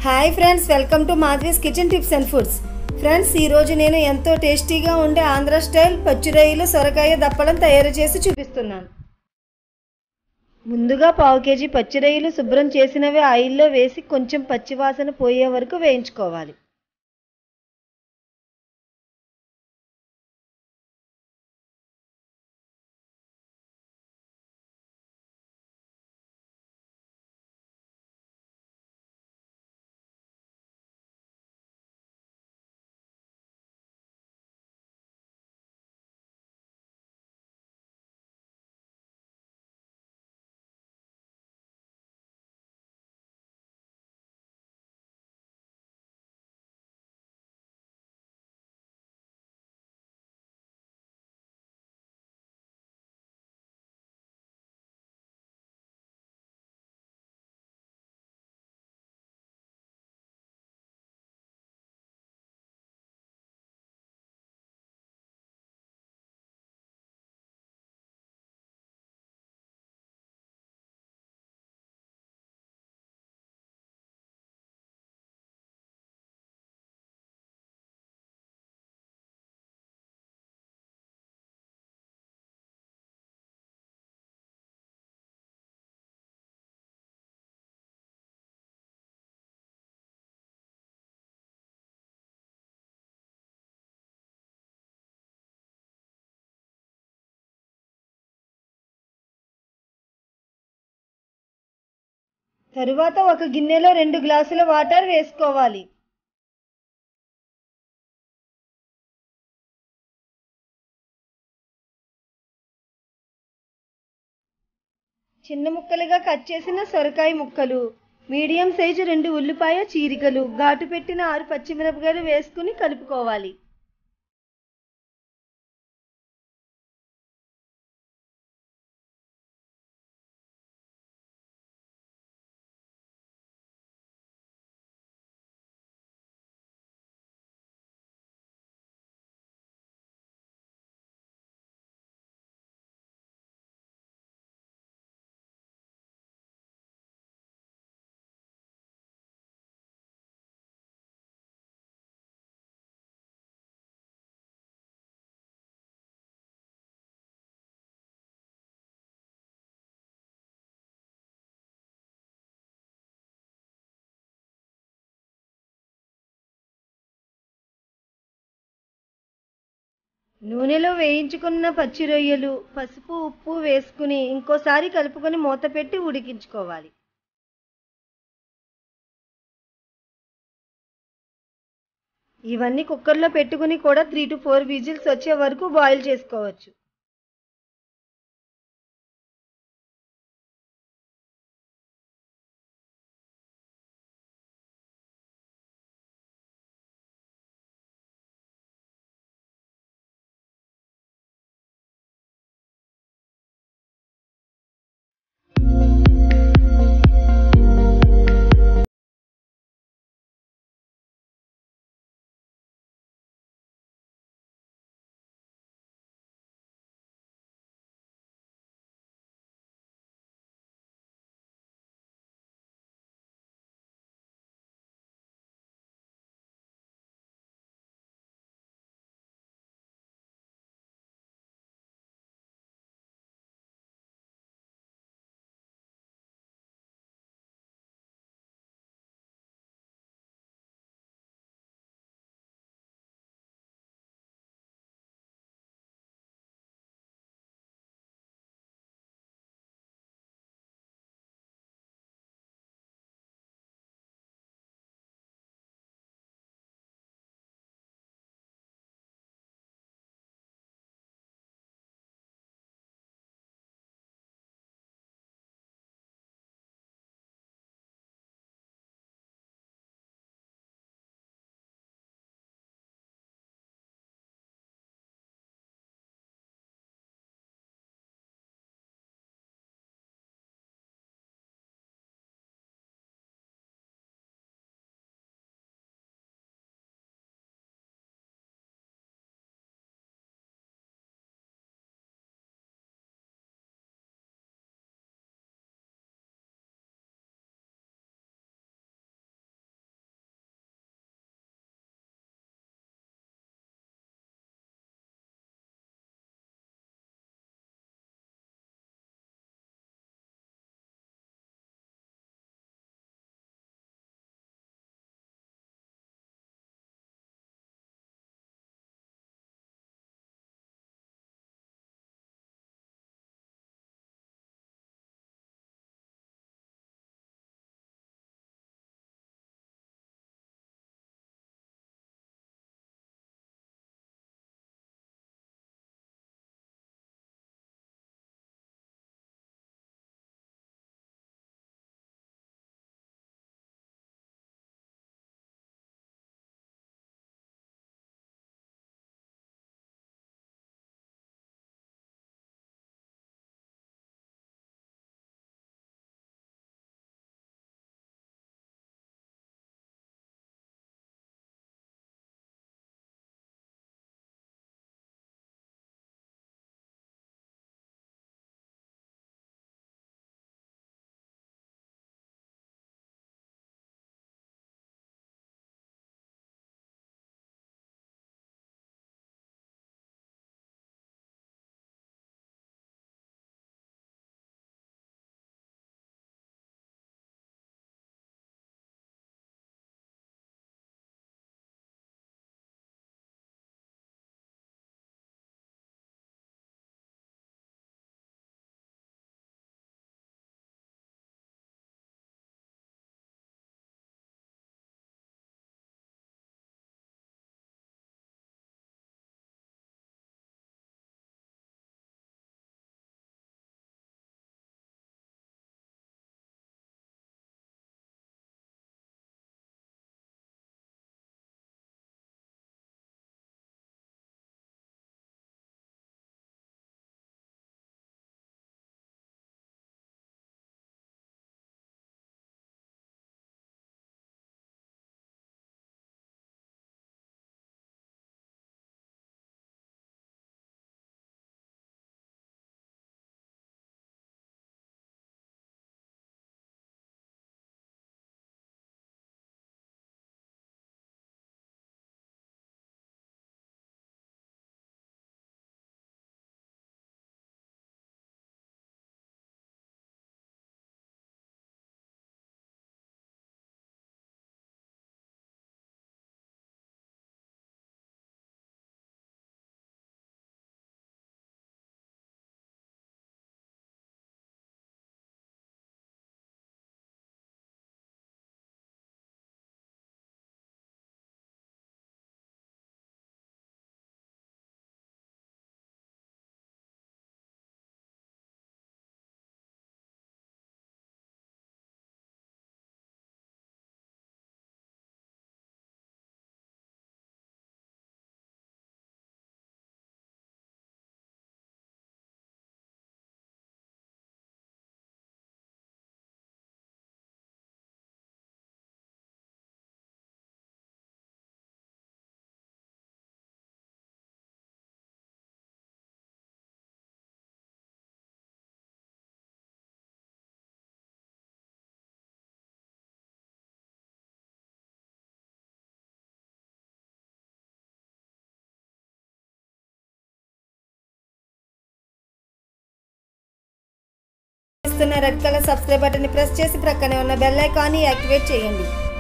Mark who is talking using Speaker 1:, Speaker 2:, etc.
Speaker 1: hi friends welcome to Madhavi's kitchen tips and foods friends ఈరోజు నేను ఎంతో టేస్టీగా ఉండే ఆంధ్ర స్టైల్ పచ్చిరొయ్యలు సొరకాయ దప్పడం తయారు చేసి చూపిస్తున్నాను ముందుగా పావు కేజీ పచ్చిరొయ్యలు శుభ్రం చేసినవి ఆయిల్లో వేసి కొంచెం పచ్చివాసన పోయే వరకు వేయించుకోవాలి తరువాత ఒక గిన్నెలో రెండు గ్లాసుల వాటర్ వేసుకోవాలి చిన్న ముక్కలుగా కట్ చేసిన సొరకాయ ముక్కలు మీడియం సైజు రెండు ఉల్లిపాయ చీరికలు ఘాటు పెట్టిన ఆరు పచ్చిమిరపకాయలు వేసుకుని కలుపుకోవాలి నూనెలో వేయించుకున్న పచ్చి రొయ్యలు పసుపు ఉప్పు వేసుకుని ఇంకోసారి కలుపుకొని మూత పెట్టి ఉడికించుకోవాలి ఇవన్నీ కుక్కర్లో పెట్టుకుని కూడా త్రీ టు ఫోర్ విజిల్స్ వచ్చే వరకు బాయిల్ చేసుకోవచ్చు కనిపిస్తున్న రెడ్ కలర్ సబ్స్క్రైబ్ బటన్ని ప్రెస్ చేసి ప్రక్కనే ఉన్న బెల్ ఐకాన్ని యాక్టివేట్ చేయండి